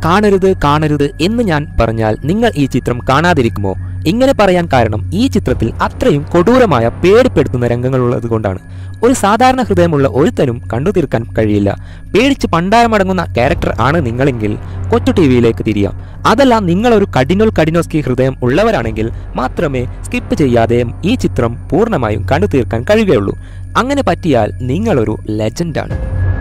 കാണരുത് കാണരുത് എന്ന് ഞാൻ പറഞ്ഞാൽ നിങ്ങൾ ഈ ചിത്രം കാണാതിരിക്കുമോ ഇങ്ങനെ പറയാൻ കാരണം ഈ ചിത്രത്തിൽ അത്രയും കൊടൂരമായ പേടിപ്പെടുത്തുന്ന രംഗങ്ങളുള്ളത് കൊണ്ടാണ് ഒരു സാധാരണ ഹൃദയമുള്ള ഒരുത്തനും കണ്ടു തീർക്കാൻ കഴിയില്ല പേടിച്ച് പണ്ടാരമടങ്ങുന്ന ക്യാരക്ടർ ആണ് നിങ്ങളെങ്കിൽ കൊച്ചു ടി വിയിലേക്ക് തിരിയാം അതല്ല നിങ്ങളൊരു കഠിനോൽ കഠിനോസ്കി ഹൃദയം ഉള്ളവരാണെങ്കിൽ മാത്രമേ സ്കിപ്പ് ചെയ്യാതെ ഈ ചിത്രം പൂർണ്ണമായും കണ്ടു തീർക്കാൻ കഴിയുകയുള്ളൂ അങ്ങനെ പറ്റിയാൽ നിങ്ങളൊരു ലെജൻഡാണ്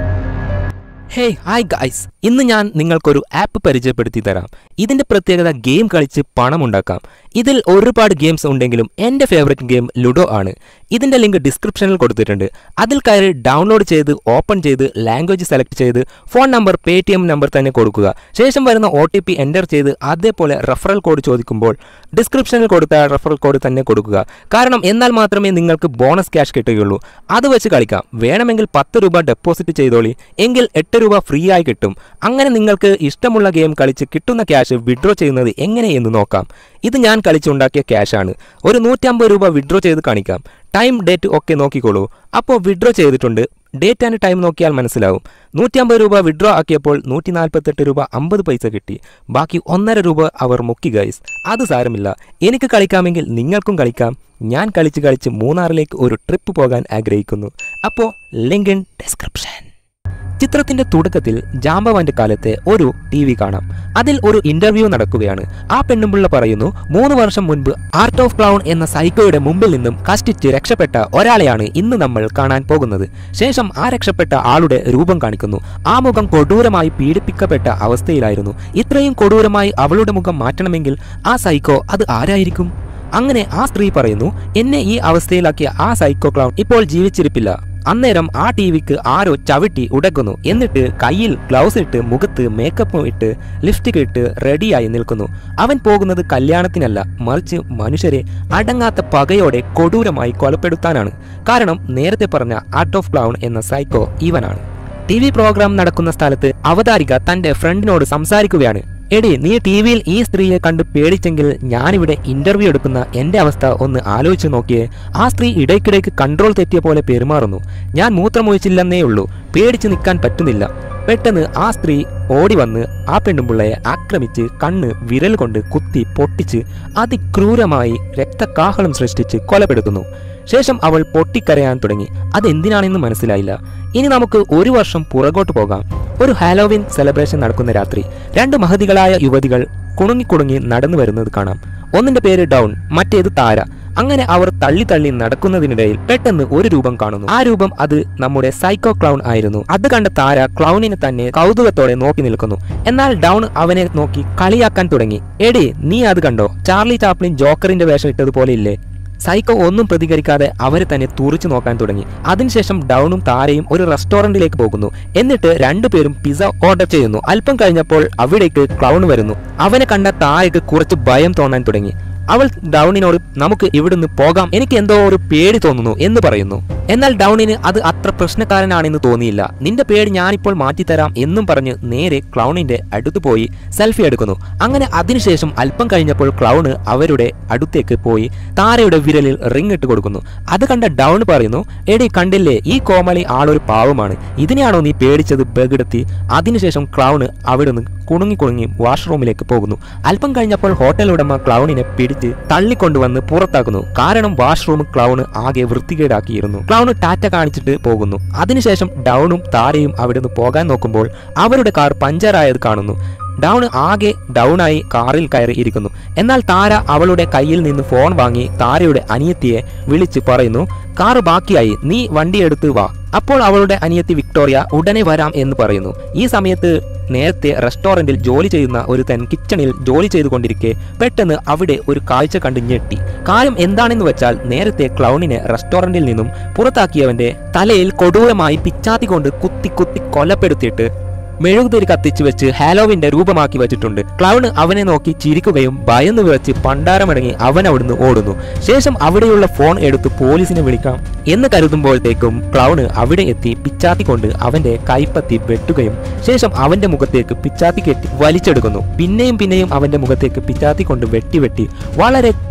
ഹേയ് ഹായ് ഗൈസ് ഇന്ന് ഞാൻ നിങ്ങൾക്കൊരു ആപ്പ് പരിചയപ്പെടുത്തി തരാം ഇതിന്റെ പ്രത്യേകത ഗെയിം കളിച്ച് പണമുണ്ടാക്കാം ഇതിൽ ഒരുപാട് ഗെയിംസ് ഉണ്ടെങ്കിലും എൻ്റെ ഫേവറേറ്റ് ഗെയിം ലുഡോ ആണ് ഇതിന്റെ ലിങ്ക് ഡിസ്ക്രിപ്ഷനിൽ കൊടുത്തിട്ടുണ്ട് അതിൽ കയറി ഡൗൺലോഡ് ചെയ്ത് ഓപ്പൺ ചെയ്ത് ലാംഗ്വേജ് സെലക്ട് ചെയ്ത് phone number Paytm number തന്നെ കൊടുക്കുക ശേഷം വരുന്ന ഒ ടി പി എൻ്റർ ചെയ്ത് അതേപോലെ റെഫറൽ കോഡ് ചോദിക്കുമ്പോൾ ഡിസ്ക്രിപ്ഷനിൽ കൊടുത്ത റെഫറൽ കോഡ് തന്നെ കൊടുക്കുക കാരണം എന്നാൽ മാത്രമേ നിങ്ങൾക്ക് ബോണസ് ക്യാഷ് കിട്ടുകയുള്ളൂ അത് വെച്ച് കളിക്കാം വേണമെങ്കിൽ പത്ത് രൂപ ഡെപ്പോസിറ്റ് ചെയ്തോളി എങ്കിൽ എട്ട് രൂപ ഫ്രീ ആയി കിട്ടും അങ്ങനെ നിങ്ങൾക്ക് ഇഷ്ടമുള്ള ഗെയിം കളിച്ച് കിട്ടുന്ന ക്യാഷ് വിഡ്രോ ചെയ്യുന്നത് എങ്ങനെയെന്ന് നോക്കാം ഇത് ഞാൻ കളിച്ചുണ്ടാക്കിയ ക്യാഷാണ് ഒരു നൂറ്റമ്പത് രൂപ വിഡ്രോ ചെയ്ത് കാണിക്കാം ടൈം ഡേറ്റ് ഒക്കെ നോക്കിക്കോളൂ അപ്പോൾ വിഡ്രോ ചെയ്തിട്ടുണ്ട് ഡേറ്റ് ആൻഡ് ടൈം നോക്കിയാൽ മനസ്സിലാവും നൂറ്റമ്പത് രൂപ വിഡ്രോ ആക്കിയപ്പോൾ നൂറ്റി നാൽപ്പത്തെട്ട് രൂപ അമ്പത് പൈസ കിട്ടി ബാക്കി ഒന്നര രൂപ അവർ മുക്കി ഗൈസ് അത് സാരമില്ല എനിക്ക് കളിക്കാമെങ്കിൽ നിങ്ങൾക്കും കളിക്കാം ഞാൻ കളിച്ച് കളിച്ച് മൂന്നാറിലേക്ക് ഒരു ട്രിപ്പ് പോകാൻ ആഗ്രഹിക്കുന്നു അപ്പോൾ ലിങ്ക് ഇൻ ഡിസ്ക്രിപ്ഷൻ ചിത്രത്തിന്റെ തുടക്കത്തിൽ ജാമ്പവാന്റെ കാലത്തെ ഒരു ടി വി കാണാം അതിൽ ഒരു ഇന്റർവ്യൂ നടക്കുകയാണ് ആ പെണ്ണുമ്പിള്ള പറയുന്നു മൂന്ന് വർഷം മുൻപ് ആർട്ട് ഓഫ് ക്ലൗൺ എന്ന സൈക്കോയുടെ മുമ്പിൽ നിന്നും കഷ്ടിച്ച് രക്ഷപ്പെട്ട ഒരാളെയാണ് ഇന്ന് നമ്മൾ കാണാൻ പോകുന്നത് ശേഷം ആ രക്ഷപ്പെട്ട ആളുടെ രൂപം കാണിക്കുന്നു ആ മുഖം കൊടൂരമായി പീഡിപ്പിക്കപ്പെട്ട അവസ്ഥയിലായിരുന്നു ഇത്രയും കൊടൂരമായി അവളുടെ മുഖം മാറ്റണമെങ്കിൽ ആ സൈക്കോ അത് ആരായിരിക്കും അങ്ങനെ ആ സ്ത്രീ പറയുന്നു എന്നെ ഈ അവസ്ഥയിലാക്കിയ ആ സൈക്കോ ക്ലൗൺ ഇപ്പോൾ ജീവിച്ചിരിപ്പില്ല അന്നേരം ആ ടി വിക്ക് ആരോ ചവിട്ടി ഉടക്കുന്നു എന്നിട്ട് കയ്യിൽ ഗ്ലൗസ് ഇട്ട് മുഖത്ത് മേക്കപ്പും ഇട്ട് ലിപ്സ്റ്റിക് ഇട്ട് റെഡിയായി നിൽക്കുന്നു അവൻ പോകുന്നത് കല്യാണത്തിനല്ല മറിച്ച് മനുഷ്യരെ അടങ്ങാത്ത പകയോടെ കൊടൂരമായി കൊലപ്പെടുത്താനാണ് കാരണം നേരത്തെ പറഞ്ഞ ആർട്ട് ഓഫ് ക്ലൗൺ എന്ന സൈക്കോ ഇവനാണ് ടി വി പ്രോഗ്രാം നടക്കുന്ന സ്ഥലത്ത് അവതാരിക തന്റെ ഫ്രണ്ടിനോട് സംസാരിക്കുകയാണ് എടി നീ ടി വിയിൽ ഈ സ്ത്രീയെ കണ്ട് പേടിച്ചെങ്കിൽ ഞാനിവിടെ ഇന്റർവ്യൂ എടുക്കുന്ന എന്റെ അവസ്ഥ ഒന്ന് ആലോചിച്ച് നോക്കിയേ ആ സ്ത്രീ ഇടയ്ക്കിടയ്ക്ക് കൺട്രോൾ തെറ്റിയ പോലെ പെരുമാറുന്നു ഞാൻ മൂത്രമൊഴിച്ചില്ലെന്നേ ഉള്ളൂ പേടിച്ച് നിൽക്കാൻ പറ്റുന്നില്ല പെട്ടെന്ന് ആ സ്ത്രീ ഓടി വന്ന് ആ പെണ്ണുമ്പിള്ളയെ ആക്രമിച്ച് കണ്ണ് വിരൽ കൊണ്ട് കുത്തി പൊട്ടിച്ച് അതിക്രൂരമായി രക്തകാഹളം സൃഷ്ടിച്ച് കൊലപ്പെടുത്തുന്നു ശേഷം അവൾ പൊട്ടിക്കരയാൻ തുടങ്ങി അതെന്തിനാണെന്ന് മനസ്സിലായില്ല ഇനി നമുക്ക് ഒരു വർഷം പുറകോട്ട് പോകാം ഒരു ഹാലോവിൻ സെലിബ്രേഷൻ നടക്കുന്ന രാത്രി രണ്ട് മഹതികളായ യുവതികൾ കുണുങ്ങി കുണുങ്ങി നടന്നു വരുന്നത് കാണാം ഒന്നിന്റെ പേര് ഡൗൺ മറ്റേത് താര അങ്ങനെ അവർ തള്ളി തള്ളി നടക്കുന്നതിനിടയിൽ പെട്ടെന്ന് ഒരു രൂപം കാണുന്നു ആ രൂപം അത് നമ്മുടെ സൈക്കോ ക്ലൗൺ ആയിരുന്നു അത് കണ്ട താര ക്ലൗണിനെ തന്നെ കൗതുകത്തോടെ നോക്കി നിൽക്കുന്നു എന്നാൽ ഡൗൺ അവനെ നോക്കി കളിയാക്കാൻ തുടങ്ങി എടി നീ അത് കണ്ടോ ചാർലി ചാപ്ലിൻ ജോക്കറിന്റെ വേഷം ഇട്ടതുപോലെ ഇല്ലേ സൈക്കോ ഒന്നും പ്രതികരിക്കാതെ അവരെ തന്നെ തുറിച്ചു നോക്കാൻ തുടങ്ങി അതിനുശേഷം ഡൗണും താരയും ഒരു റെസ്റ്റോറന്റിലേക്ക് പോകുന്നു എന്നിട്ട് രണ്ടുപേരും പിസ ഓർഡർ ചെയ്യുന്നു അല്പം കഴിഞ്ഞപ്പോൾ അവിടേക്ക് ക്ലൗൺ വരുന്നു അവനെ കണ്ട താരയ്ക്ക് കുറച്ച് ഭയം തോന്നാൻ തുടങ്ങി അവൾ ഡൗണിനോട് നമുക്ക് ഇവിടുന്ന് പോകാം എനിക്ക് എന്തോ ഒരു പേടി തോന്നുന്നു എന്ന് പറയുന്നു എന്നാൽ ഡൗണിന് അത് അത്ര പ്രശ്നക്കാരനാണെന്ന് തോന്നിയില്ല നിന്റെ പേടി ഞാനിപ്പോൾ മാറ്റിത്തരാം എന്നും പറഞ്ഞ് നേരെ ക്ലൗണിന്റെ അടുത്ത് പോയി സെൽഫി എടുക്കുന്നു അങ്ങനെ അതിനുശേഷം അല്പം കഴിഞ്ഞപ്പോൾ ക്ലൗണ് അവരുടെ അടുത്തേക്ക് പോയി താരയുടെ വിരലിൽ റിംഗ് ഇട്ട് കൊടുക്കുന്നു അത് കണ്ട ഡൗൺ പറയുന്നു എടി കണ്ടില്ലേ ഈ കോമളി ആളൊരു പാവമാണ് ഇതിനെയാണോ നീ പേടിച്ചത് ബഗെടുത്തി അതിനുശേഷം ക്ലൗണ് അവിടുന്ന് കുണുങ്ങി കുണുങ്ങി വാഷ്റൂമിലേക്ക് പോകുന്നു അല്പം കഴിഞ്ഞപ്പോൾ ഹോട്ടൽ ഉടമ ക്ലൗണിനെ പിടിച്ച് തള്ളിക്കൊണ്ടുവന്ന് പുറത്താക്കുന്നു കാരണം വാഷ്റൂം ക്ലൗണ് ആകെ വൃത്തികേടാക്കിയിരുന്നു ക്ലൗണ് ടാറ്റ കാണിച്ചിട്ട് പോകുന്നു അതിനുശേഷം ഡൗണും താരയും അവിടുന്ന് പോകാൻ നോക്കുമ്പോൾ അവരുടെ കാർ പഞ്ചറായത് കാണുന്നു ഡൗൺ ആകെ ഡൗണായി കാറിൽ കയറി ഇരിക്കുന്നു എന്നാൽ താര അവളുടെ കയ്യിൽ നിന്ന് ഫോൺ വാങ്ങി താരയുടെ അനിയത്തിയെ വിളിച്ച് പറയുന്നു കാറ് ബാക്കിയായി നീ വണ്ടിയെടുത്ത് വാ അപ്പോൾ അവളുടെ അനിയത്തി വിക്ടോറിയ ഉടനെ വരാം എന്ന് പറയുന്നു ഈ സമയത്ത് നേരത്തെ റെസ്റ്റോറന്റിൽ ജോലി ചെയ്യുന്ന ഒരു തൻ കിച്ചണിൽ ജോലി ചെയ്തുകൊണ്ടിരിക്കെ പെട്ടെന്ന് അവിടെ ഒരു കാഴ്ച കണ്ട് ഞെട്ടി കാര്യം എന്താണെന്ന് വെച്ചാൽ നേരത്തെ ക്ലൗണിനെ റെസ്റ്റോറന്റിൽ നിന്നും പുറത്താക്കിയവന്റെ തലയിൽ കൊടൂരമായി പിച്ചാത്തി കൊണ്ട് കുത്തി കുത്തി കൊലപ്പെടുത്തിയിട്ട് മെഴുകുതിരി കത്തിച്ചു വെച്ച് ഹാലോവിന്റെ രൂപമാക്കി വെച്ചിട്ടുണ്ട് ക്ലൗൺ അവനെ നോക്കി ചിരിക്കുകയും ഭയന്ന് വിറച്ച് പണ്ടാരമടങ്ങി അവൻ അവിടുന്ന് ഓടുന്നു ശേഷം അവിടെയുള്ള ഫോൺ എടുത്ത് പോലീസിനെ വിളിക്കാം എന്ന് കരുതുമ്പോഴത്തേക്കും ക്ലൗണ് അവിടെ എത്തി പിച്ചാത്തി കൊണ്ട് അവന്റെ കൈപ്പത്തി വെട്ടുകയും ശേഷം അവന്റെ മുഖത്തേക്ക് പിച്ചാത്തി കെട്ടി വലിച്ചെടുക്കുന്നു പിന്നെയും പിന്നെയും അവന്റെ മുഖത്തേക്ക് പിച്ചാത്തി കൊണ്ട് വെട്ടി വെട്ടി വളരെ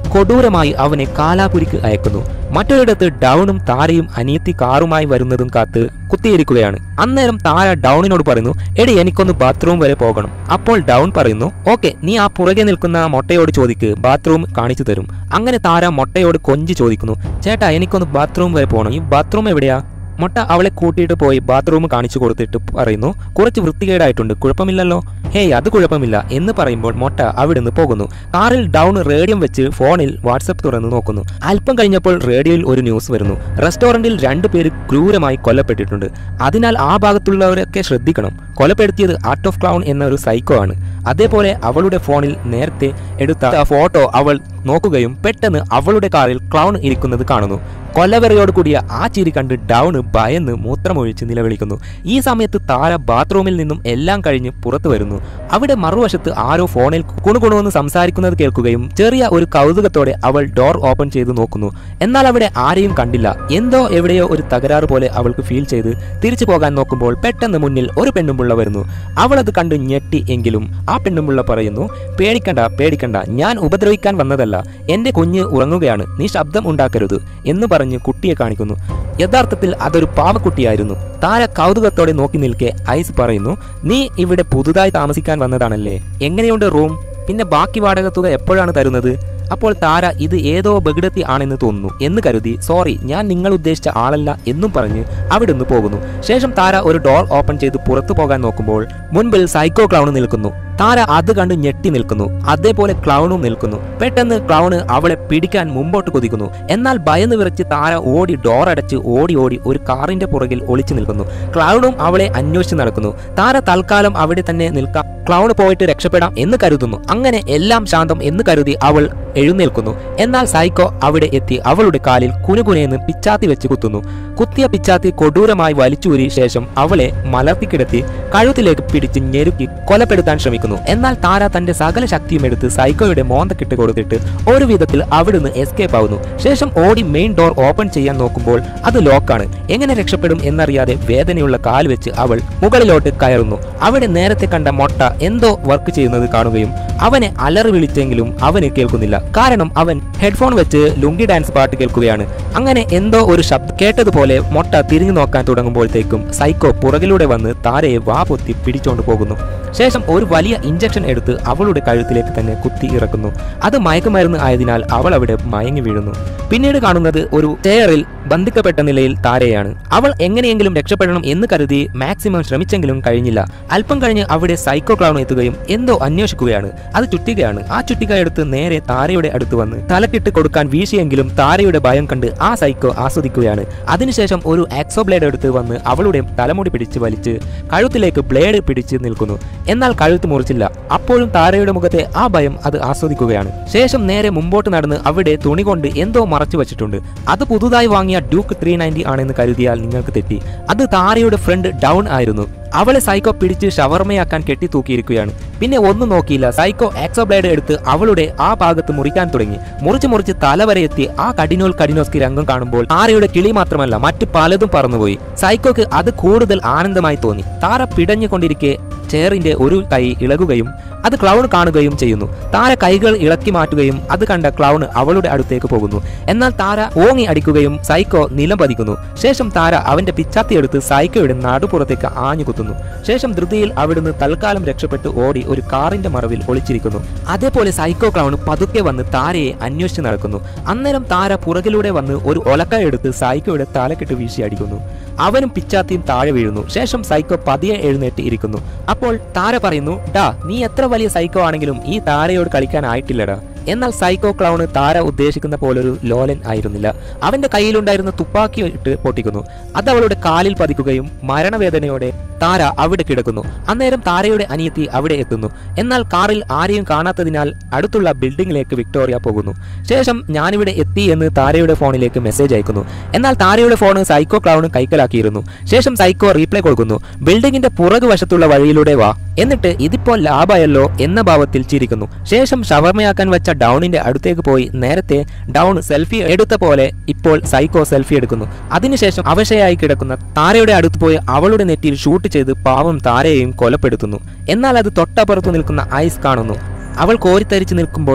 കൊടൂരമായി അവനെ കാലാപുരിക്ക് അയക്കുന്നു മറ്റൊരിടത്ത് ഡൗണും താരയും അനിയത്തി കാറുമായി വരുന്നതും കാത്ത് കുത്തിയിരിക്കുകയാണ് അന്നേരം താര ഡൗണിനോട് പറയുന്നു എടി എനിക്കൊന്ന് ബാത്റൂം വരെ പോകണം അപ്പോൾ ഡൗൺ പറയുന്നു ഓക്കെ നീ ആ പുറകെ നിൽക്കുന്ന മൊട്ടയോട് ചോദിക്ക് ബാത്റൂം കാണിച്ചു തരും അങ്ങനെ താര മൊട്ടയോട് കൊഞ്ചി ചോദിക്കുന്നു ചേട്ടാ എനിക്കൊന്ന് ബാത്റൂം വരെ പോകണം ഈ ബാത്റൂം എവിടെയാ മൊട്ട അവളെ കൂട്ടിയിട്ട് പോയി ബാത്റൂം കാണിച്ചു കൊടുത്തിട്ട് പറയുന്നു കുറച്ച് വൃത്തികേടായിട്ടുണ്ട് കുഴപ്പമില്ലല്ലോ ഹേയ് അത് കുഴപ്പമില്ല എന്ന് പറയുമ്പോൾ മൊട്ട അവിടുന്ന് പോകുന്നു കാറിൽ ഡൗൺ റേഡിയം വെച്ച് ഫോണിൽ വാട്സപ്പ് തുറന്ന് നോക്കുന്നു അല്പം കഴിഞ്ഞപ്പോൾ റേഡിയോയിൽ ഒരു ന്യൂസ് വരുന്നു റെസ്റ്റോറന്റിൽ രണ്ടുപേര് ക്രൂരമായി കൊല്ലപ്പെട്ടിട്ടുണ്ട് അതിനാൽ ആ ഭാഗത്തുള്ളവരൊക്കെ ശ്രദ്ധിക്കണം കൊലപ്പെടുത്തിയത് ആർട്ട് ഓഫ് ക്ലൗൺ എന്ന ഒരു സൈക്കോ ആണ് അതേപോലെ അവളുടെ ഫോണിൽ നേരത്തെ എടുത്ത ഫോട്ടോ അവൾ നോക്കുകയും പെട്ടെന്ന് അവളുടെ കാറിൽ ക്ലൗൺ ഇരിക്കുന്നത് കാണുന്നു കൊല്ലവെറിയോട് കൂടിയ ആ ചിരി കണ്ട് ഡൗണ് ഭയന്ന് മൂത്രമൊഴിച്ച് നിലവിളിക്കുന്നു ഈ സമയത്ത് താര ബാത്റൂമിൽ നിന്നും എല്ലാം കഴിഞ്ഞ് പുറത്തു വരുന്നു അവിടെ മറുവശത്ത് ആരോ ഫോണിൽ കുണുകുണുവെന്ന് സംസാരിക്കുന്നത് കേൾക്കുകയും ചെറിയ ഒരു കൗതുകത്തോടെ അവൾ ഡോർ ഓപ്പൺ ചെയ്ത് നോക്കുന്നു എന്നാൽ അവിടെ ആരെയും കണ്ടില്ല എന്തോ എവിടെയോ ഒരു തകരാറ് പോലെ അവൾക്ക് ഫീൽ ചെയ്ത് തിരിച്ചു പോകാൻ നോക്കുമ്പോൾ പെട്ടെന്ന് മുന്നിൽ ഒരു പെണ്ണുമുള്ള വരുന്നു അവൾ അത് കണ്ട് ഞെട്ടി എങ്കിലും ആ പെണ്ണുമുള്ള പറയുന്നു പേടിക്കണ്ട പേടിക്കണ്ട ഞാൻ ഉപദ്രവിക്കാൻ വന്നതല്ല എന്റെ കുഞ്ഞ് ഉറങ്ങുകയാണ് നീ ശബ്ദം ഉണ്ടാക്കരുത് എന്ന് പറഞ്ഞ് കുട്ടിയെ കാണിക്കുന്നു യഥാർത്ഥത്തിൽ അതൊരു പാവക്കുട്ടിയായിരുന്നു താര കൗതുകത്തോടെ നോക്കി നിൽക്കെ ഐസ് പറയുന്നു നീ ഇവിടെ പുതുതായി താമസിക്കാൻ വന്നതാണല്ലേ എങ്ങനെയുണ്ട് റൂം പിന്നെ ബാക്കി വാടക തുക എപ്പോഴാണ് തരുന്നത് അപ്പോൾ താര ഇത് ഏതോ ബഗിടത്തി ആണെന്ന് തോന്നുന്നു എന്ന് കരുതി സോറി ഞാൻ നിങ്ങൾ ഉദ്ദേശിച്ച ആളല്ല എന്നും പറഞ്ഞ് അവിടുന്ന് പോകുന്നു ശേഷം താര ഒരു ഡോർ ഓപ്പൺ ചെയ്ത് പുറത്തു പോകാൻ നോക്കുമ്പോൾ മുൻപിൽ സൈക്കോ ക്ലൗൺ നിൽക്കുന്നു താര അത് കണ്ട് ഞെട്ടി നിൽക്കുന്നു അതേപോലെ ക്ലൗണും നിൽക്കുന്നു പെട്ടെന്ന് ക്ലൗണ് അവളെ പിടിക്കാൻ മുമ്പോട്ട് കുതിക്കുന്നു എന്നാൽ ഭയന്ന് വിറച്ച് താര ഓടി ഡോർ അടച്ച് ഓടി ഓടി ഒരു കാറിന്റെ പുറകിൽ ഒളിച്ചു നിൽക്കുന്നു ക്ലൗണും അവളെ അന്വേഷിച്ച് നടക്കുന്നു താര തൽക്കാലം അവിടെ തന്നെ നിൽക്കാം ക്ലൗൺ പോയിട്ട് രക്ഷപ്പെടാം എന്ന് കരുതുന്നു അങ്ങനെ എല്ലാം ശാന്തം എന്ന് കരുതി അവൾ എഴുന്നേൽക്കുന്നു എന്നാൽ സൈക്കോ അവിടെ എത്തി അവളുടെ കാലിൽ കുനുകുനയെന്ന് പിച്ചാത്തി വെച്ച് കുത്തുന്നു കുത്തിയ പിച്ചാത്തി കൊടൂരമായി വലിച്ചൂരി ശേഷം അവളെ മലർത്തിക്കിടത്തി കഴുത്തിലേക്ക് പിടിച്ച് ഞെരുക്കി കൊലപ്പെടുത്താൻ ശ്രമിക്കുന്നു എന്നാൽ താര തന്റെ സകല ശക്തിയും എടുത്ത് സൈക്കോയുടെ മോന്തക്കിട്ട് കൊടുത്തിട്ട് ഒരു വിധത്തിൽ അവിടുന്ന് എസ്കേപ്പ് ആവുന്നു ശേഷം ഓടി മെയിൻ ഡോർ ഓപ്പൺ ചെയ്യാൻ നോക്കുമ്പോൾ അത് ലോക്കാണ് എങ്ങനെ രക്ഷപ്പെടും എന്നറിയാതെ വേദനയുള്ള കാൽ വെച്ച് അവൾ മുകളിലോട്ട് കയറുന്നു അവിടെ നേരത്തെ കണ്ട മൊട്ട എന്തോ വർക്ക് ചെയ്യുന്നത് കാണുകയും അവനെ അലറി വിളിച്ചെങ്കിലും അവന് കേൾക്കുന്നില്ല കാരണം അവൻ ഹെഡ്ഫോൺ വെച്ച് ലുങ്കി ഡാൻസ് പാട്ട് കേൾക്കുകയാണ് അങ്ങനെ എന്തോ ഒരു ശബ്ദം കേട്ടതുപോലെ മൊട്ട തിരിഞ്ഞു നോക്കാൻ തുടങ്ങുമ്പോഴത്തേക്കും സൈക്കോ പുറകിലൂടെ വന്ന് താരയെ വാ പൊത്തി പിടിച്ചോണ്ട് പോകുന്നു ശേഷം ഒരു വലിയ ഇഞ്ചക്ഷൻ എടുത്ത് അവളുടെ കഴുത്തിലേക്ക് തന്നെ കുത്തി ഇറക്കുന്നു അത് മയക്കുമരുന്ന് ആയതിനാൽ അവൾ അവിടെ മയങ്ങി വീഴുന്നു പിന്നീട് കാണുന്നത് ഒരു ചെയറിൽ ബന്ധിക്കപ്പെട്ട നിലയിൽ താരയാണ് അവൾ എങ്ങനെയെങ്കിലും രക്ഷപ്പെടണം എന്ന് കരുതി മാക്സിമം ശ്രമിച്ചെങ്കിലും കഴിഞ്ഞില്ല അല്പം കഴിഞ്ഞ് അവിടെ സൈക്കോ ക്ലൗൺ എത്തുകയും എന്തോ അന്വേഷിക്കുകയാണ് അത് ചുറ്റികയാണ് ആ ചുറ്റിക എടുത്ത് നേരെ താരയുടെ അടുത്ത് വന്ന് തലക്കിട്ട് കൊടുക്കാൻ വീശിയെങ്കിലും താരയുടെ ഭയം കണ്ട് ആ സൈക്കോ ആസ്വദിക്കുകയാണ് അതിനുശേഷം ഒരു ആക്സോ ബ്ലേഡ് എടുത്ത് വന്ന് അവളുടെ തലമുടി പിടിച്ച് വലിച്ച് കഴുത്തിലേക്ക് ബ്ലേഡ് പിടിച്ച് നിൽക്കുന്നു എന്നാൽ കഴുത്ത് മുറിച്ചില്ല അപ്പോഴും താരയുടെ മുഖത്തെ ആ ഭയം അത് ആസ്വദിക്കുകയാണ് ശേഷം നേരെ മുമ്പോട്ട് നടന്ന് അവിടെ തുണി കൊണ്ട് എന്തോ മറച്ചു വച്ചിട്ടുണ്ട് അത് പുതുതായി വാങ്ങിയ ഡ്യൂക്ക് ത്രീ നയൻറ്റി ആണെന്ന് കരുതിയാൽ നിങ്ങൾക്ക് തെറ്റി അത് താരയുടെ ഫ്രണ്ട് ഡൗൺ ആയിരുന്നു അവളെ സൈക്കോ പിടിച്ച് ഷവർമയാക്കാൻ കെട്ടി തൂക്കിയിരിക്കുകയാണ് പിന്നെ ഒന്നും നോക്കിയില്ല സൈക്കോ ആക്സോ ബ്ലേഡ് എടുത്ത് അവളുടെ ആ ഭാഗത്ത് മുറിക്കാൻ തുടങ്ങി മുറിച്ച് മുറിച്ച് തല വരെ എത്തി ആ കടിനോൽ കടിനോസ്കി രംഗം കാണുമ്പോൾ താരയുടെ കിളി മാത്രമല്ല മറ്റു പലതും പറന്നുപോയി സൈക്കോക്ക് അത് കൂടുതൽ ആനന്ദമായി തോന്നി താര പിടഞ്ഞുകൊണ്ടിരിക്കെ ചെയറിന്റെ ഒരു കൈ ഇളകുകയും അത് ക്ലൗൺ കാണുകയും ചെയ്യുന്നു താര കൈകൾ ഇളക്കി മാറ്റുകയും അത് കണ്ട ക്ലൗൺ അവളുടെ അടുത്തേക്ക് പോകുന്നു എന്നാൽ താര ഓങ്ങി അടിക്കുകയും സൈക്കോ നിലം പതിക്കുന്നു ശേഷം താര അവന്റെ പിച്ചാത്തി എടുത്ത് സൈക്കോയുടെ നടുപുറത്തേക്ക് ആഞ്ഞു കുത്തുന്നു ശേഷം ധൃതിയിൽ അവിടുന്ന് തൽക്കാലം രക്ഷപ്പെട്ട് ഓടി ഒരു കാറിന്റെ മറവിൽ ഒളിച്ചിരിക്കുന്നു അതേപോലെ സൈക്കോ ക്ലൗൺ പതുക്കെ വന്ന് താരയെ അന്വേഷിച്ച് നടക്കുന്നു അന്നേരം താര പുറകിലൂടെ വന്ന് ഒരു ഒലക്ക എടുത്ത് സൈക്കോയുടെ തലക്കെട്ട് വീശി അടിക്കുന്നു അവനും പിച്ചാത്തിയും താഴെ വീഴുന്നു ശേഷം സൈക്കോ പതിയെ എഴുന്നേറ്റ് ഇരിക്കുന്നു അപ്പോൾ താര പറയുന്നു ഡാ നീ എത്ര വലിയ സൈക്കോ ആണെങ്കിലും ഈ താരയോട് കളിക്കാനായിട്ടില്ലടാ എന്നാൽ സൈക്കോ ക്ലൗണ് താര ഉദ്ദേശിക്കുന്ന പോലൊരു ലോലൻ ആയിരുന്നില്ല അവന്റെ കയ്യിലുണ്ടായിരുന്ന തുപ്പാക്കി ഇട്ട് പൊട്ടിക്കുന്നു അത് അവളുടെ കാലിൽ പതിക്കുകയും മരണവേദനയോടെ താര അവിടെ കിടക്കുന്നു അന്നേരം താരയുടെ അനിയത്തി അവിടെ എത്തുന്നു എന്നാൽ കാറിൽ ആരെയും കാണാത്തതിനാൽ അടുത്തുള്ള ബിൽഡിംഗിലേക്ക് വിക്ടോറിയ പോകുന്നു ശേഷം ഞാനിവിടെ എത്തി എന്ന് താരയുടെ ഫോണിലേക്ക് മെസ്സേജ് അയക്കുന്നു എന്നാൽ താരയുടെ ഫോൺ സൈക്കോ ക്ലൗണ് കൈക്കലാക്കിയിരുന്നു ശേഷം സൈക്കോ റീപ്ലൈ കൊടുക്കുന്നു ബിൽഡിംഗിന്റെ പുറകു വശത്തുള്ള വഴിയിലൂടെ വാ എന്നിട്ട് ഇതിപ്പോൾ ലാഭയല്ലോ എന്ന ഭാവത്തിൽ ചിരിക്കുന്നു ശേഷം ഷവർമയാക്കാൻ വെച്ച ഡൗണിന്റെ അടുത്തേക്ക് പോയി നേരത്തെ ഡൗൺ സെൽഫി എടുത്ത പോലെ ഇപ്പോൾ സൈക്കോ സെൽഫി എടുക്കുന്നു അതിനുശേഷം അവശയായി കിടക്കുന്ന താരയുടെ അടുത്ത് പോയി അവളുടെ നെറ്റിയിൽ ഷൂട്ട് ചെയ്ത് പാവം താരയെയും കൊലപ്പെടുത്തുന്നു എന്നാൽ അത് തൊട്ടപ്പുറത്തു നിൽക്കുന്ന ഐസ് കാണുന്നു അവൾ കോരിത്തരിച്ച് നിൽക്കുമ്പോൾ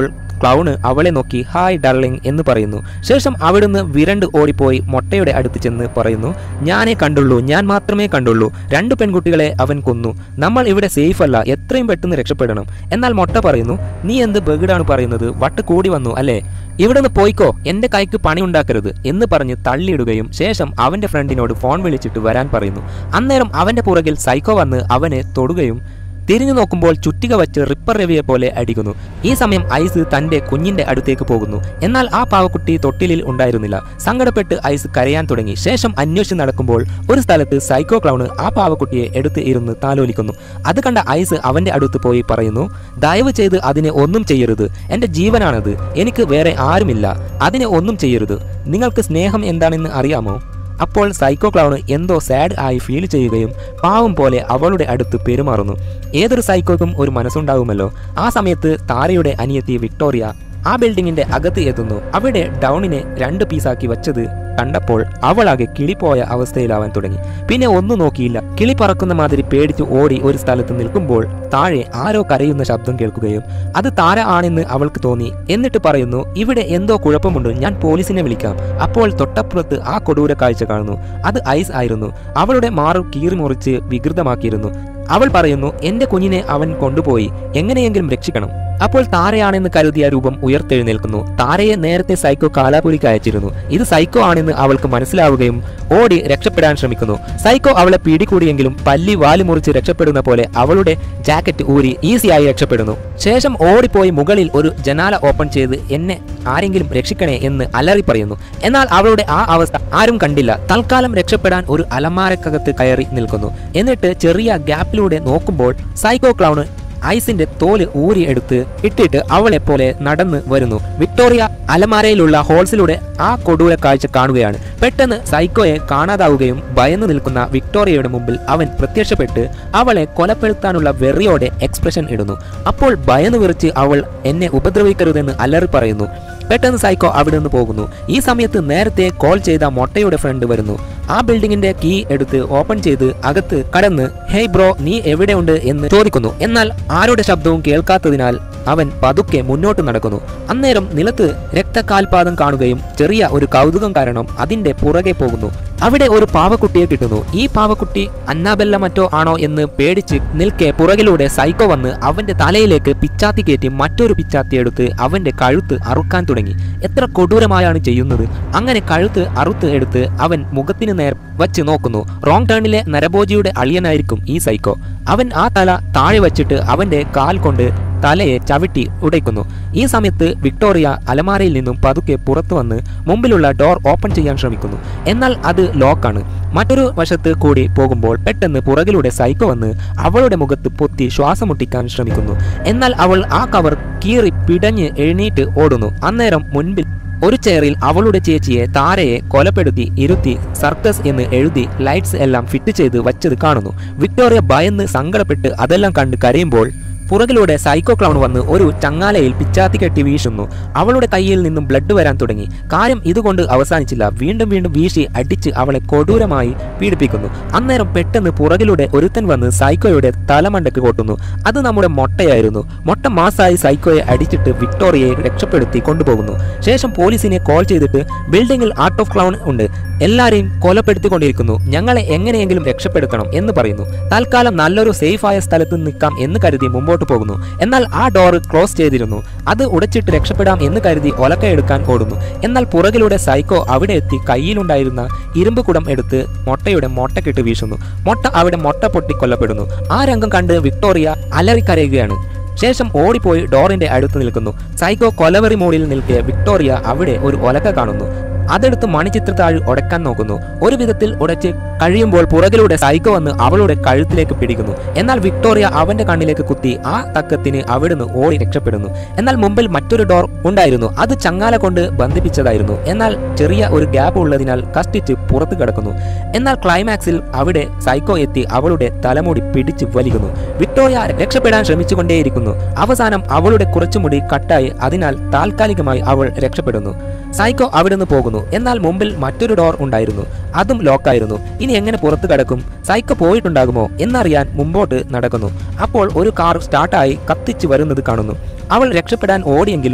ക്ലൗണ് അവളെ നോക്കി ഹായ് ഡർലിംഗ് എന്ന് പറയുന്നു ശേഷം അവിടുന്ന് വിരണ്ട് ഓടിപ്പോയി മൊട്ടയുടെ അടുത്ത് ചെന്ന് പറയുന്നു ഞാനേ കണ്ടുള്ളൂ ഞാൻ മാത്രമേ കണ്ടുള്ളൂ രണ്ട് പെൺകുട്ടികളെ അവൻ കൊന്നു നമ്മൾ ഇവിടെ സേഫ് അല്ല എത്രയും പെട്ടെന്ന് രക്ഷപ്പെടണം എന്നാൽ മൊട്ട പറയുന്നു നീ എന്ത് ബഗിടാണ് പറയുന്നത് വട്ട് കൂടി വന്നു അല്ലേ ഇവിടുന്ന് പോയിക്കോ എന്റെ കൈക്ക് പണി ഉണ്ടാക്കരുത് എന്ന് പറഞ്ഞ് തള്ളിയിടുകയും ശേഷം അവന്റെ ഫ്രണ്ടിനോട് ഫോൺ വിളിച്ചിട്ട് വരാൻ പറയുന്നു അന്നേരം അവന്റെ പുറകിൽ സൈക്കോ വന്ന് അവനെ തൊടുകയും തിരിഞ്ഞു നോക്കുമ്പോൾ ചുറ്റിക വച്ച് റിപ്പർ രവിയെ പോലെ അടിക്കുന്നു ഈ സമയം ഐസ് തന്റെ കുഞ്ഞിന്റെ അടുത്തേക്ക് പോകുന്നു എന്നാൽ ആ പാവക്കുട്ടി തൊട്ടിലിൽ ഉണ്ടായിരുന്നില്ല സങ്കടപ്പെട്ട് ഐസ് കരയാൻ തുടങ്ങി ശേഷം അന്വേഷിച്ച് നടക്കുമ്പോൾ ഒരു സ്ഥലത്ത് സൈക്കോ ക്ലൗണ് ആ പാവക്കുട്ടിയെ എടുത്ത് ഇരുന്ന് താലോലിക്കുന്നു അത് കണ്ട ഐസ് അവന്റെ അടുത്ത് പോയി പറയുന്നു ദയവ് ചെയ്ത് അതിനെ ഒന്നും ചെയ്യരുത് എന്റെ ജീവനാണത് എനിക്ക് വേറെ ആരുമില്ല അതിനെ ഒന്നും ചെയ്യരുത് നിങ്ങൾക്ക് സ്നേഹം എന്താണെന്ന് അറിയാമോ അപ്പോൾ സൈക്കോ ക്ലൗണ് എന്തോ സാഡ് ആയി ഫീൽ ചെയ്യുകയും പാവം പോലെ അവളുടെ അടുത്ത് പെരുമാറുന്നു ഏതൊരു സൈക്കോക്കും ഒരു മനസ്സുണ്ടാകുമല്ലോ ആ സമയത്ത് താരയുടെ അനിയത്തി വിക്ടോറിയ ആ ബിൽഡിങ്ങിന്റെ അകത്ത് എത്തുന്നു അവിടെ ഡൗണിനെ രണ്ട് പീസാക്കി വച്ചത് കണ്ടപ്പോൾ അവളാകെ കിളിപ്പോയ അവസ്ഥയിലാവാൻ തുടങ്ങി പിന്നെ ഒന്നും നോക്കിയില്ല കിളി പറക്കുന്ന മാതിരി പേടിച്ച് ഓടി ഒരു സ്ഥലത്ത് നിൽക്കുമ്പോൾ താഴെ ആരോ കരയുന്ന ശബ്ദം കേൾക്കുകയും അത് താര ആണെന്ന് അവൾക്ക് തോന്നി എന്നിട്ട് പറയുന്നു ഇവിടെ എന്തോ കുഴപ്പമുണ്ട് ഞാൻ പോലീസിനെ വിളിക്കാം അപ്പോൾ തൊട്ടപ്പുറത്ത് ആ കൊടൂര കാഴ്ച കാണുന്നു അത് ഐസ് ആയിരുന്നു അവളുടെ മാറു കീറി മുറിച്ച് വികൃതമാക്കിയിരുന്നു അവൾ പറയുന്നു എന്റെ കുഞ്ഞിനെ അവൻ കൊണ്ടുപോയി എങ്ങനെയെങ്കിലും രക്ഷിക്കണം അപ്പോൾ താരയാണെന്ന് കരുതിയ രൂപം ഉയർത്തെഴുന്നേൽക്കുന്നു താരയെ നേരത്തെ സൈക്കോ കാലാപുരിക്ക് അയച്ചിരുന്നു ഇത് സൈക്കോ ആണെന്ന് അവൾക്ക് മനസ്സിലാവുകയും ഓടി രക്ഷപ്പെടാൻ ശ്രമിക്കുന്നു സൈക്കോ അവളെ പിടികൂടിയെങ്കിലും പല്ലി വാലി മുറിച്ച് രക്ഷപ്പെടുന്ന പോലെ അവളുടെ ജാക്കറ്റ് ഊരി ഈസിയായി രക്ഷപ്പെടുന്നു ശേഷം ഓടിപ്പോയി മുകളിൽ ഒരു ജനാല ഓപ്പൺ ചെയ്ത് എന്നെ ആരെങ്കിലും രക്ഷിക്കണേ എന്ന് അലറി പറയുന്നു എന്നാൽ അവളുടെ ആ അവസ്ഥ ആരും കണ്ടില്ല തൽക്കാലം രക്ഷപ്പെടാൻ ഒരു അലമാരക്കകത്ത് കയറി നിൽക്കുന്നു എന്നിട്ട് ചെറിയ ഗ്യാപ്പിലൂടെ നോക്കുമ്പോൾ സൈക്കോ ക്ലൗണ് ഐസിന്റെ തോല് ഊരി എടുത്ത് ഇട്ടിട്ട് അവളെ പോലെ നടന്ന് വരുന്നു വിക്ടോറിയ അലമാരയിലുള്ള ഹോൾസിലൂടെ ആ കൊടൂര കാഴ്ച കാണുകയാണ് പെട്ടെന്ന് സൈക്കോയെ കാണാതാവുകയും ഭയന്നു നിൽക്കുന്ന വിക്ടോറിയയുടെ മുമ്പിൽ അവൻ പ്രത്യക്ഷപ്പെട്ട് അവളെ കൊലപ്പെടുത്താനുള്ള വെറിയോടെ എക്സ്പ്രഷൻ ഇടുന്നു അപ്പോൾ ഭയന്നു വിറിച്ച് അവൾ എന്നെ ഉപദ്രവിക്കരുതെന്ന് അലറി പറയുന്നു പെട്ടെന്ന് സൈക്കോ അവിടെ നിന്ന് പോകുന്നു ഈ സമയത്ത് നേരത്തെ കോൾ ചെയ്ത മൊട്ടയുടെ ഫ്രണ്ട് വരുന്നു ആ ബിൽഡിങ്ങിന്റെ കീ എടുത്ത് ഓപ്പൺ ചെയ്ത് അകത്ത് കടന്ന് ഹേയ് ബ്രോ നീ എവിടെയുണ്ട് എന്ന് ചോദിക്കുന്നു എന്നാൽ ആരുടെ ശബ്ദവും കേൾക്കാത്തതിനാൽ അവൻ പതുക്കെ മുന്നോട്ട് നടക്കുന്നു അന്നേരം നിലത്ത് രക്തകാൽപാദം കാണുകയും ചെറിയ ഒരു കൗതുകം കാരണം അതിന്റെ പുറകെ പോകുന്നു അവിടെ ഒരു പാവക്കുട്ടിയെ കിട്ടുന്നു ഈ പാവക്കുട്ടി അന്നാബെല്ല മറ്റോ ആണോ എന്ന് പേടിച്ച് നിൽക്കെ പുറകിലൂടെ സൈക്കോ വന്ന് അവന്റെ തലയിലേക്ക് പിച്ചാത്തി കയറ്റി മറ്റൊരു പിച്ചാത്തി എടുത്ത് അവന്റെ കഴുത്ത് അറുക്കാൻ തുടങ്ങി എത്ര കൊടൂരമായാണ് ചെയ്യുന്നത് അങ്ങനെ കഴുത്ത് അറുത്ത് എടുത്ത് അവൻ മുഖത്തിന് നേർ വച്ച് നോക്കുന്നു റോങ് ടേണിലെ നരഭോജിയുടെ അളിയനായിരിക്കും ഈ സൈക്കോ അവൻ ആ തല താഴെ വച്ചിട്ട് അവന്റെ കാൽ കൊണ്ട് തലയെ ചവിട്ടി ഉടയ്ക്കുന്നു ഈ സമയത്ത് വിക്ടോറിയ അലമാരയിൽ നിന്നും പതുക്കെ പുറത്തു വന്ന് മുമ്പിലുള്ള ഡോർ ഓപ്പൺ ചെയ്യാൻ ശ്രമിക്കുന്നു എന്നാൽ അത് ലോക്കാണ് മറ്റൊരു വശത്ത് കൂടി പോകുമ്പോൾ പെട്ടെന്ന് പുറകിലൂടെ സൈക്കോ വന്ന് അവളുടെ മുഖത്ത് പൊത്തി ശ്വാസം മുട്ടിക്കാൻ ശ്രമിക്കുന്നു എന്നാൽ അവൾ ആ കവർ കീറി പിടഞ്ഞ് എഴുന്നേറ്റ് ഓടുന്നു അന്നേരം മുൻപിൽ ഒരു ചെയറിൽ അവളുടെ ചേച്ചിയെ താരയെ കൊലപ്പെടുത്തി ഇരുത്തി സർക്കസ് എന്ന് എഴുതി ലൈറ്റ്സ് എല്ലാം ഫിറ്റ് ചെയ്ത് വച്ചത് കാണുന്നു വിക്ടോറിയ ഭയന്ന് സങ്കടപ്പെട്ട് അതെല്ലാം കണ്ട് കരയുമ്പോൾ പുറകിലൂടെ സൈക്കോ ക്ലൗൺ വന്ന് ഒരു ചങ്ങാലയിൽ പിച്ചാത്തി കെട്ടി വീശുന്നു അവളുടെ കയ്യിൽ നിന്നും ബ്ലഡ് വരാൻ തുടങ്ങി കാര്യം ഇതുകൊണ്ട് അവസാനിച്ചില്ല വീണ്ടും വീണ്ടും വീശി അടിച്ച് അവളെ കൊടൂരമായി പീഡിപ്പിക്കുന്നു അന്നേരം പെട്ടെന്ന് പുറകിലൂടെ ഒരുത്തൻ വന്ന് സൈക്കോയുടെ തലമണ്ടക്ക് കൊട്ടുന്നു അത് നമ്മുടെ മൊട്ടയായിരുന്നു മൊട്ട മാസായി സൈക്കോയെ അടിച്ചിട്ട് വിക്ടോറിയയെ രക്ഷപ്പെടുത്തി കൊണ്ടുപോകുന്നു ശേഷം പോലീസിനെ കോൾ ചെയ്തിട്ട് ബിൽഡിംഗിൽ ആർട്ട് ഓഫ് ക്ലൗൺ ഉണ്ട് എല്ലാരെയും കൊലപ്പെടുത്തിക്കൊണ്ടിരിക്കുന്നു ഞങ്ങളെ എങ്ങനെയെങ്കിലും രക്ഷപ്പെടുത്തണം എന്ന് പറയുന്നു തൽക്കാലം നല്ലൊരു സേഫായ സ്ഥലത്ത് നിൽക്കാം എന്ന് കരുതി മുമ്പോട്ട് പോകുന്നു എന്നാൽ ആ ഡോർ ക്ലോസ് ചെയ്തിരുന്നു അത് ഉടച്ചിട്ട് രക്ഷപ്പെടാം എന്ന് കരുതി ഒലക്ക എടുക്കാൻ ഓടുന്നു എന്നാൽ പുറകിലൂടെ സൈക്കോ അവിടെ എത്തി കയ്യിലുണ്ടായിരുന്ന ഇരുമ്പ് കുടം എടുത്ത് മൊട്ടയുടെ മൊട്ടക്കിട്ട് വീശുന്നു മൊട്ട അവിടെ മൊട്ട പൊട്ടി കൊല്ലപ്പെടുന്നു ആ രംഗം കണ്ട് വിക്ടോറിയ അലറിക്കരയുകയാണ് ശേഷം ഓടിപ്പോയി ഡോറിന്റെ അടുത്ത് നിൽക്കുന്നു സൈക്കോ കൊലവറി മോഡിൽ നിൽക്കെ വിക്ടോറിയ അവിടെ ഒരു ഒലക്ക കാണുന്നു അതെടുത്ത് മണിച്ചിത്രത്താഴ് ഉടക്കാൻ നോക്കുന്നു ഒരു വിധത്തിൽ ഉടച്ച് കഴിയുമ്പോൾ പുറകിലൂടെ സൈക്കോ വന്ന് അവളുടെ കഴുത്തിലേക്ക് പിടിക്കുന്നു എന്നാൽ വിക്ടോറിയ അവന്റെ കണ്ണിലേക്ക് കുത്തി ആ തക്കത്തിന് അവിടുന്ന് ഓടി രക്ഷപ്പെടുന്നു എന്നാൽ മുമ്പിൽ മറ്റൊരു ഡോർ ഉണ്ടായിരുന്നു അത് ചങ്ങാല കൊണ്ട് ബന്ധിപ്പിച്ചതായിരുന്നു എന്നാൽ ചെറിയ ഒരു ഗ്യാപ്പ് ഉള്ളതിനാൽ കഷ്ടിച്ച് പുറത്തു കിടക്കുന്നു എന്നാൽ ക്ലൈമാക്സിൽ അവിടെ സൈക്കോ എത്തി അവളുടെ തലമുടി പിടിച്ച് വലിക്കുന്നു വിക്ടോറിയ രക്ഷപ്പെടാൻ ശ്രമിച്ചുകൊണ്ടേയിരിക്കുന്നു അവസാനം അവളുടെ കുറച്ചു മുടി കട്ടായി അതിനാൽ താൽക്കാലികമായി അവൾ രക്ഷപ്പെടുന്നു സൈക്കോ അവിടുന്ന് പോകുന്നു എന്നാൽ മുമ്പിൽ മറ്റൊരു ഡോർ ഉണ്ടായിരുന്നു അതും ലോക്കായിരുന്നു ഇനി എങ്ങനെ പുറത്തു കടക്കും സൈക്കോ പോയിട്ടുണ്ടാകുമോ എന്നറിയാൻ മുമ്പോട്ട് നടക്കുന്നു അപ്പോൾ ഒരു കാർ സ്റ്റാർട്ടായി കത്തിച്ചു വരുന്നത് കാണുന്നു അവൾ രക്ഷപ്പെടാൻ ഓടിയെങ്കിലും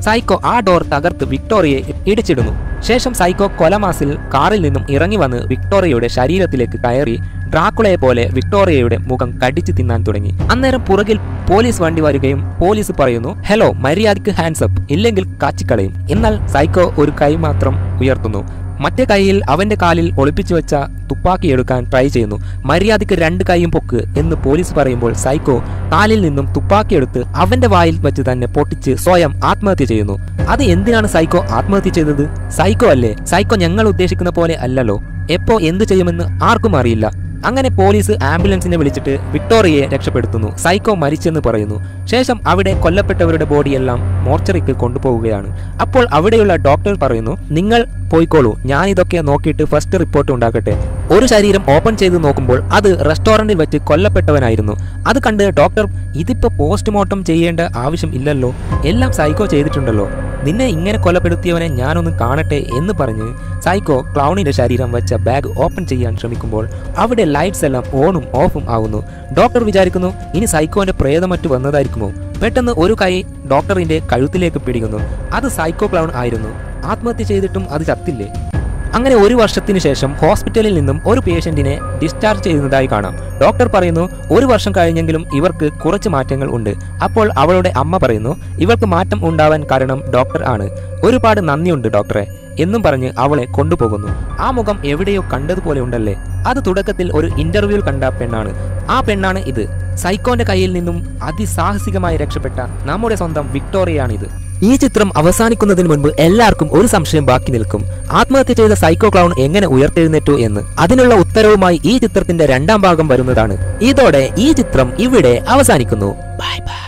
സൈക്കോ ആ ഡോർ തകർത്ത് വിക്ടോറിയയെ ഇടിച്ചിടുന്നു ശേഷം സൈക്കോ കൊലമാസിൽ കാറിൽ നിന്നും ഇറങ്ങി വന്ന് വിക്ടോറിയയുടെ ശരീരത്തിലേക്ക് കയറി ഡ്രാക്കുളയെ പോലെ വിക്ടോറിയയുടെ മുഖം കടിച്ചു തിന്നാൻ തുടങ്ങി അന്നേരം പുറകിൽ പോലീസ് വണ്ടി വരികയും പോലീസ് പറയുന്നു ഹലോ മര്യാദയ്ക്ക് ഹാൻഡ്സ് അപ്പ് ഇല്ലെങ്കിൽ കാച്ചിക്കളയും എന്നാൽ സൈക്കോ ഒരു കൈ മാത്രം ഉയർത്തുന്നു മറ്റേ കൈയിൽ അവന്റെ കാലിൽ ഒളിപ്പിച്ചു വെച്ച തുപ്പാക്കി എടുക്കാൻ ട്രൈ ചെയ്യുന്നു മര്യാദയ്ക്ക് രണ്ട് കൈയും പൊക്ക് എന്ന് പോലീസ് പറയുമ്പോൾ സൈക്കോ കാലിൽ നിന്നും തുപ്പാക്കി എടുത്ത് അവന്റെ വായിൽ വെച്ച് തന്നെ പൊട്ടിച്ച് സ്വയം ആത്മഹത്യ ചെയ്യുന്നു അത് എന്തിനാണ് സൈക്കോ ആത്മഹത്യ ചെയ്തത് സൈക്കോ അല്ലേ സൈക്കോ ഞങ്ങൾ ഉദ്ദേശിക്കുന്ന പോലെ അല്ലല്ലോ എപ്പോ എന്ത് ചെയ്യുമെന്ന് ആർക്കും അറിയില്ല അങ്ങനെ പോലീസ് ആംബുലൻസിനെ വിളിച്ചിട്ട് വിക്ടോറിയയെ രക്ഷപ്പെടുത്തുന്നു സൈക്കോ മരിച്ചെന്ന് പറയുന്നു ശേഷം അവിടെ കൊല്ലപ്പെട്ടവരുടെ ബോഡിയെല്ലാം മോർച്ചറിക്ക് കൊണ്ടുപോവുകയാണ് അപ്പോൾ അവിടെയുള്ള ഡോക്ടർ പറയുന്നു നിങ്ങൾ പോയിക്കോളൂ ഞാൻ ഇതൊക്കെ നോക്കിയിട്ട് ഫസ്റ്റ് റിപ്പോർട്ട് ഉണ്ടാക്കട്ടെ ഒരു ശരീരം ഓപ്പൺ ചെയ്ത് നോക്കുമ്പോൾ അത് റെസ്റ്റോറന്റിൽ വെച്ച് കൊല്ലപ്പെട്ടവനായിരുന്നു അത് കണ്ട് ഡോക്ടർ ഇതിപ്പോ പോസ്റ്റ്മോർട്ടം ചെയ്യേണ്ട ആവശ്യം ഇല്ലല്ലോ എല്ലാം സൈക്കോ ചെയ്തിട്ടുണ്ടല്ലോ നിന്നെ ഇങ്ങനെ കൊലപ്പെടുത്തിയവനെ ഞാനൊന്ന് കാണട്ടെ എന്ന് പറഞ്ഞ് സൈക്കോ ക്ലൗണിന്റെ ശരീരം വെച്ച ബാഗ് ഓപ്പൺ ചെയ്യാൻ ശ്രമിക്കുമ്പോൾ അവിടെ ലൈറ്റ്സ് എല്ലാം ഓണും ഓഫും ആവുന്നു ഡോക്ടർ വിചാരിക്കുന്നു ഇനി സൈക്കോന്റെ പ്രേതം മറ്റു വന്നതായിരിക്കുമോ പെട്ടെന്ന് ഒരു കൈ ഡോക്ടറിന്റെ കഴുത്തിലേക്ക് പിടിക്കുന്നു അത് സൈക്കോ ക്ലൗൺ ആയിരുന്നു ആത്മഹത്യ ചെയ്തിട്ടും അത് ചത്തില്ലേ അങ്ങനെ ഒരു വർഷത്തിന് ശേഷം ഹോസ്പിറ്റലിൽ നിന്നും ഒരു പേഷ്യന്റിനെ ഡിസ്ചാർജ് ചെയ്യുന്നതായി കാണാം ഡോക്ടർ പറയുന്നു ഒരു വർഷം കഴിഞ്ഞെങ്കിലും ഇവർക്ക് കുറച്ച് മാറ്റങ്ങൾ ഉണ്ട് അപ്പോൾ അവളുടെ അമ്മ പറയുന്നു ഇവർക്ക് മാറ്റം ഉണ്ടാവാൻ കാരണം ഡോക്ടർ ആണ് ഒരുപാട് നന്ദിയുണ്ട് ഡോക്ടറെ എന്നും പറഞ്ഞ് അവളെ കൊണ്ടുപോകുന്നു ആ മുഖം എവിടെയോ കണ്ടതുപോലെ ഉണ്ടല്ലേ അത് തുടക്കത്തിൽ ഒരു ഇന്റർവ്യൂവിൽ കണ്ട പെണ്ണാണ് ആ പെണ്ണാണ് ഇത് സൈക്കോന്റെ കയ്യിൽ നിന്നും അതിസാഹസികമായി രക്ഷപ്പെട്ട നമ്മുടെ സ്വന്തം വിക്ടോറിയാണിത് ഈ ചിത്രം അവസാനിക്കുന്നതിന് മുൻപ് എല്ലാവർക്കും ഒരു സംശയം ബാക്കി നിൽക്കും ആത്മഹത്യ ചെയ്ത സൈക്കോ ക്ലൗൺ എങ്ങനെ ഉയർത്തെഴുന്നേറ്റു എന്ന് അതിനുള്ള ഉത്തരവുമായി ഈ ചിത്രത്തിന്റെ രണ്ടാം ഭാഗം വരുന്നതാണ് ഇതോടെ ഈ ചിത്രം ഇവിടെ അവസാനിക്കുന്നു ബൈ ബൈ